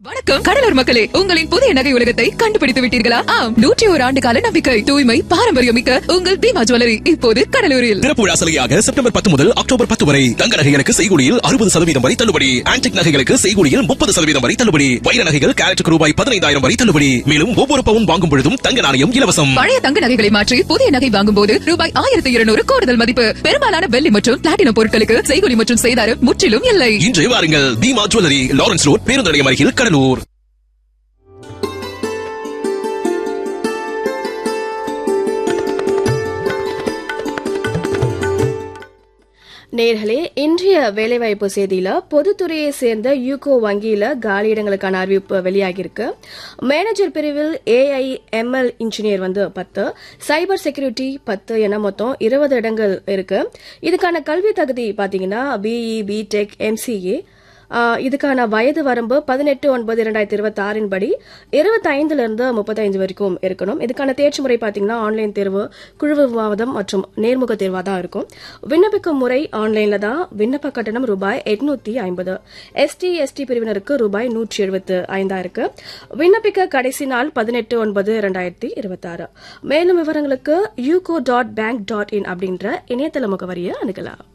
வணக்கம் கடலூர் மக்களே உங்களின் புதிய நகை உலகத்தை கண்டுபிடித்து விட்டீர்களா ஆம் நூற்றி ஒரு ஆண்டு கால நம்பிக்கை தூய்மை பாரம்பரியம் மிக்க உங்கள் பீமா ஜுவல்லரி இப்போது கடலூரில் திறப்பு விழா சலுகையாக செப்டம்பர் பத்து முதல் அக்டோபர் பத்து வரை தங்க நகைகளுக்கு செய்கூலியில் அறுபது சதவீதம் வரை தள்ளுபடி ஆன்டிக் நகைகளுக்கு செய்கூலியில் முப்பது சதவீதம் வரை தள்ளுபடி வைர நகைகள் கேரட்டுக்கு ரூபாய் பதினைந்தாயிரம் வரை தள்ளுபடி மேலும் ஒவ்வொரு பவுன் வாங்கும் பொழுதும் தங்க நாணயம் இலவசம் பழைய தங்க நகைகளை மாற்றி புதிய நகை வாங்கும் போது ரூபாய் ஆயிரத்தி இருநூறு கூடுதல் மதிப்பு பெரும்பாலான வெள்ளி மற்றும் பிளாட்டினம் பொருட்களுக்கு செய்கூலி மற்றும் செய்தாரம் முற்றிலும் இல்லை இன்றே வாருங்கள் பீமா ஜுவல்லரி லாரன்ஸ் ரோட் பேருந்து நிலையம் அருகில் கடலூர் நேர்களே இன்றைய வேலைவாய்ப்பு செய்தியில பொதுத்துறையை சேர்ந்த யூகோ வங்கியில காலியிடங்களுக்கான அறிவிப்பு வெளியாகியிருக்கு மேனேஜர் பிரிவில் ஏஐ எம்எல் இன்ஜினியர் வந்து பத்து சைபர் செக்யூரிட்டி பத்து என மொத்தம் இருபது இடங்கள் இருக்கு இதுக்கான கல்வி தகுதி பாத்தீங்கன்னா பிஇ பிடெக் எம்சிஏ ஆஹ் இதுக்கான வயது வரம்பு பதினெட்டு ஒன்பது இரண்டாயிரத்தி இருபத்தி ஆறின் படி இருபத்தைந்துல இருந்து முப்பத்தைந்து வரைக்கும் இருக்கணும் இதுக்கான தேர்ச்சி முறை பாத்தீங்கன்னா ஆன்லைன் தேர்வு குழு விவாதம் மற்றும் நேர்முக தேர்வா தான் இருக்கும் விண்ணப்பிக்கும் முறை ஆன்லைன்ல தான் விண்ணப்ப கட்டணம் ரூபாய் எட்நூத்தி ஐம்பது எஸ்டி எஸ்டி பிரிவினருக்கு ரூபாய் நூற்றி எழுபத்து ஐந்தாயிருக்கு விண்ணப்பிக்க கடைசி நாள் பதினெட்டு ஒன்பது இரண்டாயிரத்தி இருபத்தி ஆறு மேலும் விவரங்களுக்கு UCO dot bank dot in அப்படின்ற இணையதள முகவரியை அணுகலாம்